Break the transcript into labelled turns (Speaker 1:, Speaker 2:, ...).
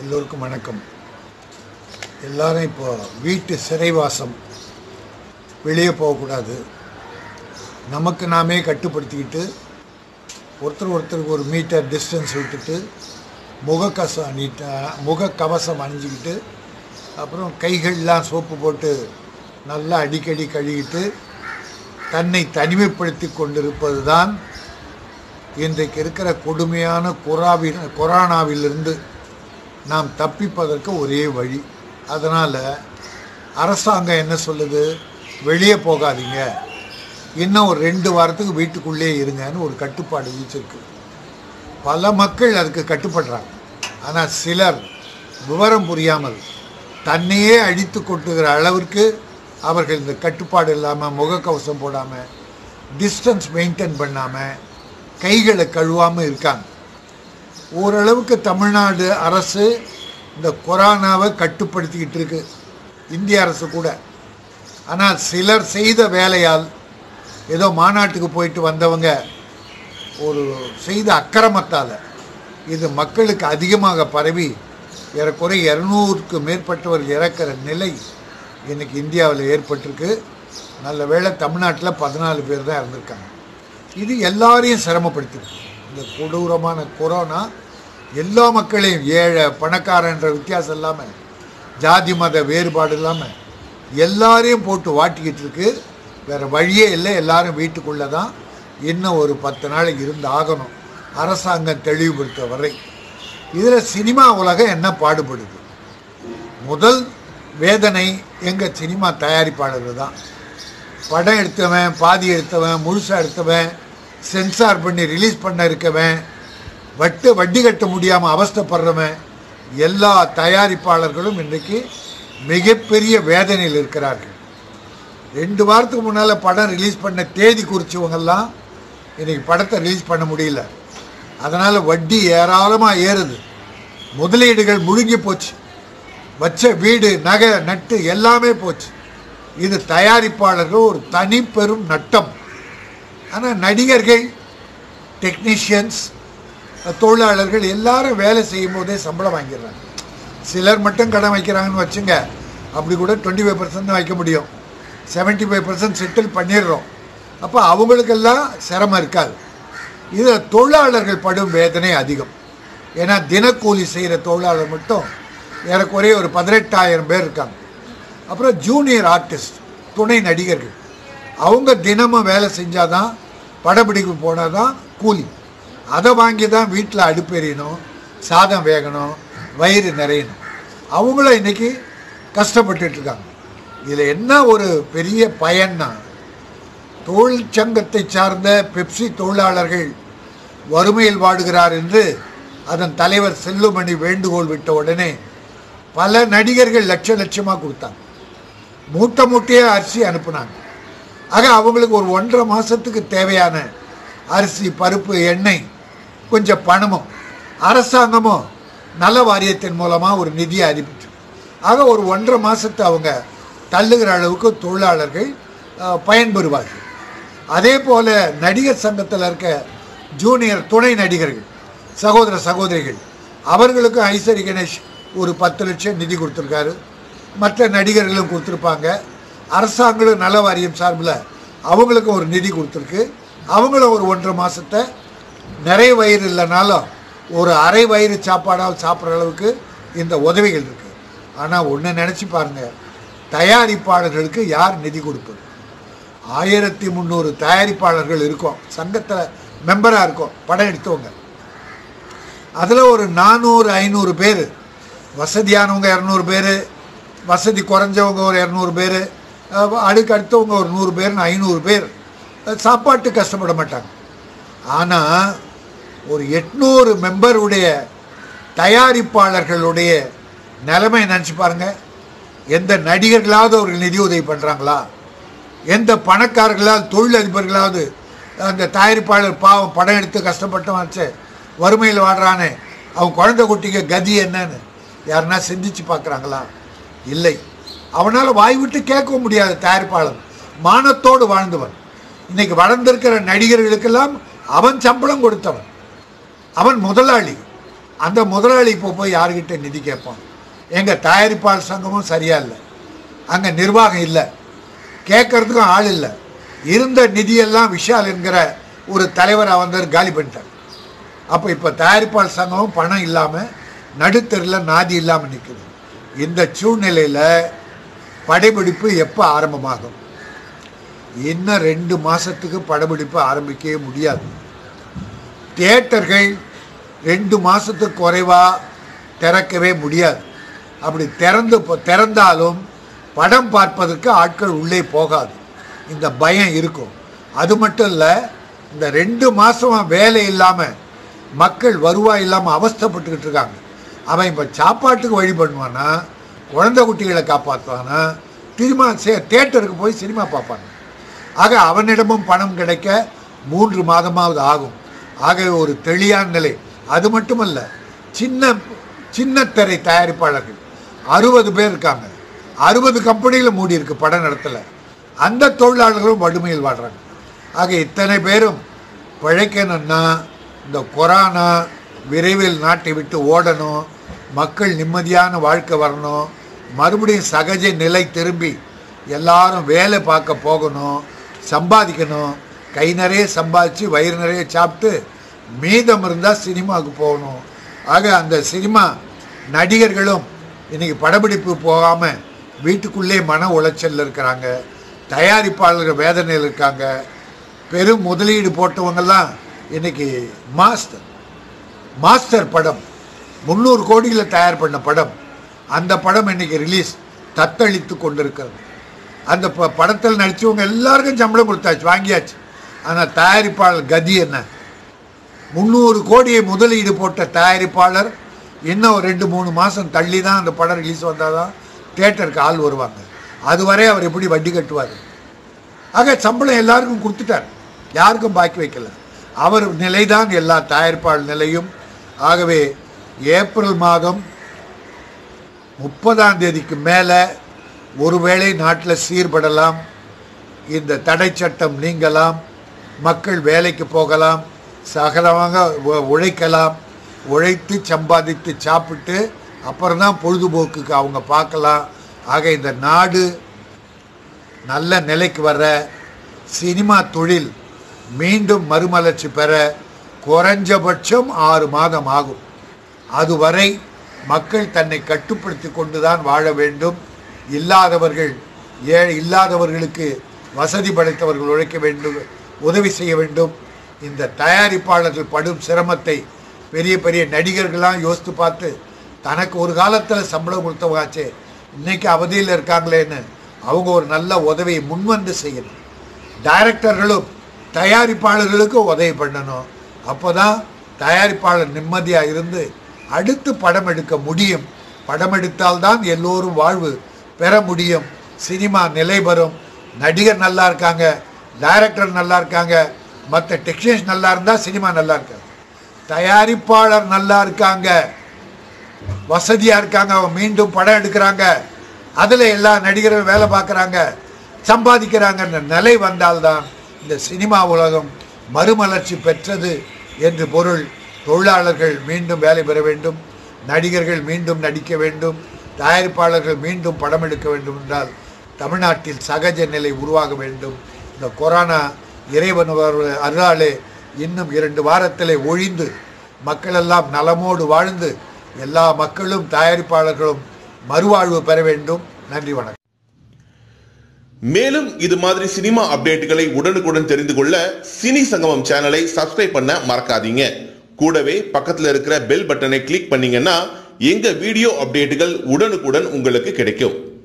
Speaker 1: எல்லோருக்கும் வணக்கம் எல்லாரும் இப்போ வீட்டு சிறைவாசம் வெளியே போகக்கூடாது நமக்கு நாமே கட்டுப்படுத்திக்கிட்டு ஒருத்தர் ஒருத்தருக்கு ஒரு மீட்டர் டிஸ்டன்ஸ் விட்டுட்டு முகக்கசம் அணிட்ட முகக்கவசம் அணிஞ்சிக்கிட்டு அப்புறம் கைகள்லாம் சோப்பு போட்டு நல்லா அடிக்கடி கழுவிட்டு தன்னை தனிமைப்படுத்தி கொண்டிருப்பது தான் இன்றைக்கு இருக்கிற கொடுமையான கொராவின் கொரோனாவிலிருந்து நாம் தப்பிப்பதற்கு ஒரே வழி அதனால் அரசாங்கம் என்ன சொல்லுது வெளியே போகாதீங்க இன்னும் ஒரு ரெண்டு வாரத்துக்கு வீட்டுக்குள்ளே இருங்கன்னு ஒரு கட்டுப்பாடு வீச்சிருக்கு பல மக்கள் அதுக்கு கட்டுப்படுறாங்க ஆனால் சிலர் விவரம் புரியாமல் தன்னையே அழித்து கொட்டுகிற அளவிற்கு அவர்கள் இந்த கட்டுப்பாடு இல்லாமல் முகக்கவசம் போடாமல் டிஸ்டன்ஸ் மெயின்டைன் பண்ணாமல் கைகளை கழுவாமல் இருக்காங்க ஓரளவுக்கு தமிழ்நாடு அரசு இந்த கொரோனாவை கட்டுப்படுத்திக்கிட்டு இருக்கு இந்திய அரசு கூட ஆனால் சிலர் செய்த வேலையால் ஏதோ மாநாட்டுக்கு போயிட்டு வந்தவங்க ஒரு செய்த அக்கிரமத்தால் இது மக்களுக்கு அதிகமாக பரவி ஏறக்குறை இரநூறுக்கு மேற்பட்டவர் இறக்கிற நிலை இன்னைக்கு இந்தியாவில் ஏற்பட்டிருக்கு நல்ல வேளை தமிழ்நாட்டில் பதினாலு பேர் தான் இறந்துருக்காங்க இது எல்லாரையும் சிரமப்படுத்திருக்கு இந்த கொடூரமான கொரோனா எல்லா மக்களையும் ஏழை பணக்காரன்ற வித்தியாசம் இல்லாமல் ஜாதி மத வேறுபாடு இல்லாமல் எல்லாரையும் போட்டு வாட்டிக்கிட்டு இருக்கு வேறு வழியே இல்லை எல்லாரும் வீட்டுக்குள்ளே தான் இன்னும் ஒரு பத்து நாளைக்கு இருந்து ஆகணும் அரசாங்கம் தெளிவுபடுத்த வரை இதில் சினிமா உலகம் என்ன பாடுபடுது முதல் வேதனை எங்கள் சினிமா தயாரிப்பாளர்கள் தான் படம் எடுத்தவன் பாதி எடுத்தவன் முழுசாக எடுத்தவன் சென்சார் பண்ணி ரிலீஸ் பண்ண இருக்கவன் வட்டு வட்டி கட்ட முடியாமல் அவஸ்தைப்படுறவன் எல்லா தயாரிப்பாளர்களும் இன்றைக்கு மிகப்பெரிய வேதனையில் இருக்கிறார்கள் ரெண்டு வாரத்துக்கு முன்னால் படம் ரிலீஸ் பண்ண தேதி குறிச்சவங்கெல்லாம் இன்றைக்கி படத்தை ரிலீஸ் பண்ண முடியல அதனால் வட்டி ஏராளமாக ஏறுது முதலீடுகள் முழுங்கி போச்சு வச்ச வீடு நகை நட்டு எல்லாமே போச்சு இது தயாரிப்பாளர்கள் ஒரு தனி பெரும் நட்டம் ஆனால் நடிகர்கள் டெக்னீஷியன்ஸ் தொழிலாளர்கள் எல்லாரும் வேலை செய்யும் போதே சம்பளம் வாங்கிடுறாங்க சிலர் மட்டும் கடன் வைக்கிறாங்கன்னு வச்சுங்க அப்படி கூட டுவெண்ட்டி ஃபைவ் பர்சன்ட் வைக்க முடியும் செவன்ட்டி ஃபைவ் பர்சன்ட் செட்டில் பண்ணிடுறோம் அப்போ அவங்களுக்கெல்லாம் சிரமம் இருக்காது இதில் தொழிலாளர்கள் படும் வேதனை அதிகம் ஏன்னா தினக்கூலி செய்கிற தொழிலாளர் மட்டும் ஏறக்குறைய ஒரு பதினெட்டாயிரம் பேர் இருக்காங்க அப்புறம் ஜூனியர் ஆர்டிஸ்ட் துணை நடிகர்கள் அவங்க தினமும் வேலை செஞ்சால் தான் படப்பிடிப்பு போனால் தான் கூலி அதை வாங்கி தான் வீட்டில் அடுப்பெறியணும் சாதம் வேகணும் வயிறு நிறையணும் அவங்களும் இன்றைக்கி கஷ்டப்பட்டுட்டு இருக்காங்க இதில் என்ன ஒரு பெரிய பயன்னா தொழிற்சங்கத்தை சார்ந்த பெப்சி தொழிலாளர்கள் வறுமையில் வாடுகிறார் என்று அதன் தலைவர் செல்லுமணி வேண்டுகோள் விட்ட உடனே பல நடிகர்கள் லட்ச லட்சமாக கொடுத்தாங்க மூட்டை மூட்டையாக அரிசி அனுப்புனாங்க ஆக அவங்களுக்கு ஒரு ஒன்றரை மாதத்துக்கு தேவையான அரிசி பருப்பு எண்ணெய் கொஞ்சம் பணமும் அரசாங்கமும் நல வாரியத்தின் மூலமாக ஒரு நிதியை அறிவிச்சு ஆக ஒரு ஒன்றரை மாதத்தை அவங்க தள்ளுகிற அளவுக்கு தொழிலாளர்கள் அஹ், பயன்பெறுவார்கள் அதே போல் நடிகர் சங்கத்தில் இருக்க ஜூனியர் துணை நடிகர்கள் சகோதர சகோதரிகள் அவர்களுக்கும் ஐஸ்வரி கணேஷ் ஒரு பத்து லட்சம் நிதி கொடுத்துருக்காரு மற்ற நடிகர்களும் கொடுத்துருப்பாங்க அரசாங்களும் நல வாரியம் சார்பில் அவங்களுக்கும் ஒரு நிதி கொடுத்துருக்கு அவங்களும் ஒரு ஒன்றரை மாதத்தை நிறைய வயிறு இல்லைனாலும் ஒரு அரை வயிறு சாப்பாடாவது சாப்பிட்ற அளவுக்கு இந்த உதவிகள் இருக்குது ஆனால் ஒன்று நினச்சி பாருங்கள் தயாரிப்பாளர்களுக்கு யார் நிதி கொடுப்பது ஆயிரத்தி முந்நூறு தயாரிப்பாளர்கள் இருக்கோம் சங்கத்தில் மெம்பராக இருக்கோம் படம் எடுத்தவங்க அதில் ஒரு நானூறு ஐநூறு பேர் வசதியானவங்க இரநூறு பேர் வசதி குறைஞ்சவங்க ஒரு இரநூறு பேர் அடுக்கு அடுத்தவங்க ஒரு நூறு பேர்னு ஐநூறு பேர் அஹ், சாப்பாட்டு கஷ்டப்பட மாட்டாங்க ஆனால் ஒரு எட்நூறு மெம்பருடைய தயாரிப்பாளர்களுடைய நிலைமை நினச்சி பாருங்க எந்த நடிகர்களாவது ஒரு நிதி உதவி பண்ணுறாங்களா எந்த பணக்காரர்களாவது தொழிலதிபர்களாவது அந்த தயாரிப்பாளர் பாவம் படம் எடுத்து கஷ்டப்பட்டவன் வறுமையில் வாடுறானே அவன் குழந்தை குட்டிக்கு கதி என்னன்னு யாருன்னா சிந்திச்சு பார்க்குறாங்களா இல்லை அவனால் வாய் விட்டு கேட்கவும் முடியாது தயாரிப்பாளர் மானத்தோடு வாழ்ந்தவன் இன்னைக்கு வளர்ந்திருக்கிற நடிகர்களுக்கெல்லாம் அவன் சம்பளம் கொடுத்தவன் அவன் முதலாளி அந்த முதலாளி இப்போ போய் யார்கிட்ட நிதி கேட்பான் எங்கள் தயாரிப்பாளர் சங்கமும் சரியா இல்லை அங்கே நிர்வாகம் இல்லை கேட்கறதுக்கும் ஆள் இல்லை இருந்த நிதியெல்லாம் விஷால் என்கிற ஒரு தலைவராக வந்தவர் காலி பண்ணிட்டார் அப்போ இப்போ தயாரிப்பாளர் சங்கமும் பணம் இல்லாமல் நடுத்தெருவில் நாதி இல்லாமல் நிற்குது இந்த சூழ்நிலையில் படைப்பிடிப்பு எப்போ ஆரம்பமாகும் இன்னும் ரெண்டு மாதத்துக்கு படப்பிடிப்பு ஆரம்பிக்கவே முடியாது தியேட்டர்கள் ரெண்டு மாதத்துக்கு குறைவாக திறக்கவே முடியாது அப்படி திறந்து திறந்தாலும் படம் பார்ப்பதற்கு ஆட்கள் உள்ளே போகாது இந்த பயம் இருக்கும் அது மட்டும் இல்லை இந்த ரெண்டு மாதமா வேலை இல்லாமல் மக்கள் வருவாய் இல்லாமல் அவஸ்தைப்பட்டுக்கிட்டு இருக்காங்க அவன் இப்போ சாப்பாட்டுக்கு வழி பண்ணுவானா குழந்தை குட்டிகளை காப்பாற்றுவானா திரும்ப சே தேட்டருக்கு போய் சினிமா பார்ப்பாங்க ஆக அவனிடமும் பணம் கிடைக்க மூன்று மாதமாவது ஆகும் ஆகவே ஒரு தெளியான நிலை அது மட்டுமல்ல சின்ன சின்ன திரை தயாரிப்பாளர்கள் அறுபது பேர் இருக்காங்க அறுபது கம்பெனியில் மூடி இருக்கு படம் நடத்தல அந்த தொழிலாளர்களும் வறுமையில் வாழ்றாங்க ஆக இத்தனை பேரும் பிழைக்கணும்னா இந்த கொரோனா விரைவில் நாட்டை விட்டு ஓடணும் மக்கள் நிம்மதியான வாழ்க்கை வரணும் மறுபடியும் சகஜ நிலை திரும்பி எல்லாரும் வேலை பார்க்க போகணும் சம்பாதிக்கணும் கை நிறைய சம்பாதிச்சு வயிறு நிறைய சாப்பிட்டு மீதம் இருந்தால் சினிமாவுக்கு போகணும் ஆக அந்த சினிமா நடிகர்களும் இன்னைக்கு படப்பிடிப்பு போகாமல் வீட்டுக்குள்ளே மன உளைச்சலில் இருக்கிறாங்க தயாரிப்பாளர்கள் வேதனையில் இருக்காங்க பெரும் முதலீடு போட்டவங்கெல்லாம் இன்னைக்கு மாஸ்டர் மாஸ்டர் படம் முந்நூறு கோடியில் தயார் பண்ண படம் அந்த படம் இன்னைக்கு ரிலீஸ் தத்தளித்து கொண்டிருக்கிறது அந்த ப படத்தில் நடித்தவங்க எல்லாருக்கும் சம்பளம் கொடுத்தாச்சு வாங்கியாச்சு ஆனால் தயாரிப்பாளர் கதி என்ன முந்நூறு கோடியை முதலீடு போட்ட தயாரிப்பாளர் இன்னும் ஒரு ரெண்டு மூணு மாதம் தள்ளி தான் அந்த படம் ரிலீஸ் வந்தால் தான் தேட்டருக்கு ஆள் வருவாங்க அதுவரை அவர் எப்படி வட்டி கட்டுவார் ஆக சம்பளம் எல்லாருக்கும் கொடுத்துட்டார் யாருக்கும் பாக்கி வைக்கல அவர் நிலைதான் எல்லா தயாரிப்பாளர் நிலையும் ஆகவே ஏப்ரல் மாதம் முப்பதாம் தேதிக்கு மேலே ஒருவேளை நாட்டில் சீர்படலாம் இந்த தடை சட்டம் நீங்கலாம் மக்கள் வேலைக்கு போகலாம் சகலமாக உ- உழைக்கலாம் உழைத்து சம்பாதித்து சாப்பிட்டு அப்புறம்தான் பொழுதுபோக்குக்கு அவங்க பார்க்கலாம் ஆக இந்த நாடு நல்ல நிலைக்கு வர சினிமா தொழில் மீண்டும் மறுமலர்ச்சி பெற குறைஞ்சபட்சம் ஆறு மாதம் ஆகும் அதுவரை மக்கள் தன்னை கட்டுப்படுத்தி கொண்டுதான் வாழ வேண்டும் இல்லாதவர்கள் ஏ இல்லாதவர்களுக்கு வசதி படைத்தவர்கள் உழைக்க வேண்டும் உதவி செய்ய வேண்டும் இந்த தயாரிப்பாளர்கள் படும் சிரமத்தை பெரிய பெரிய நடிகர்கள்லாம் யோசித்து பார்த்து தனக்கு ஒரு காலத்தில் சம்பளம் கொடுத்தவங்காச்சே இன்னைக்கு அவதியில் இருக்காங்களேன்னு அவங்க ஒரு நல்ல உதவியை முன்வந்து செய்யணும் டைரக்டர்களும் தயாரிப்பாளர்களுக்கும் உதவி பண்ணணும் அப்போ தான் தயாரிப்பாளர் நிம்மதியாக இருந்து அடுத்து படம் எடுக்க முடியும் படம் எடுத்தால்தான் எல்லோரும் வாழ்வு பெற முடியும் சினிமா நிலை பெறும் நடிகர் நல்லா இருக்காங்க டைரக்டர் நல்லா இருக்காங்க மற்ற டெக்னீஷியன் நல்லா இருந்தால் சினிமா நல்லா இருக்காங்க தயாரிப்பாளர் நல்லா இருக்காங்க வசதியாக இருக்காங்க அவங்க மீண்டும் படம் எடுக்கிறாங்க அதில் எல்லா நடிகரும் வேலை பார்க்குறாங்க சம்பாதிக்கிறாங்கன்ற நிலை வந்தால்தான் இந்த சினிமா உலகம் மறுமலர்ச்சி பெற்றது என்று பொருள் தொழிலாளர்கள் மீண்டும் வேலை பெற வேண்டும் நடிகர்கள் மீண்டும் நடிக்க வேண்டும் தயாரிப்பாளர்கள் மீண்டும் படம் எடுக்க வேண்டும் என்றால் தமிழ்நாட்டில் சகஜ நிலை உருவாக வேண்டும் இந்த கொரோனா இறைவன் அருள்- அருளாலே இன்னும் இரண்டு வாரத்திலே ஒழிந்து மக்களெல்லாம் நலமோடு வாழ்ந்து எல்லா மக்களும் தயாரிப்பாளர்களும் மறுவாழ்வு பெற வேண்டும் நன்றி வணக்கம்
Speaker 2: மேலும் இது மாதிரி சினிமா அப்டேட்டுகளை உடனுக்குடன் தெரிந்து கொள்ள சினி சங்கமம் சேனலை சப்ஸ்கிரைப் பண்ண மறக்காதீங்க கூடவே பக்கத்துல இருக்கிற பெல் பட்டனை கிளிக் பண்ணீங்கன்னா எங்க வீடியோ அப்டேட்டுகள் உடனுக்குடன் உங்களுக்கு கிடைக்கும்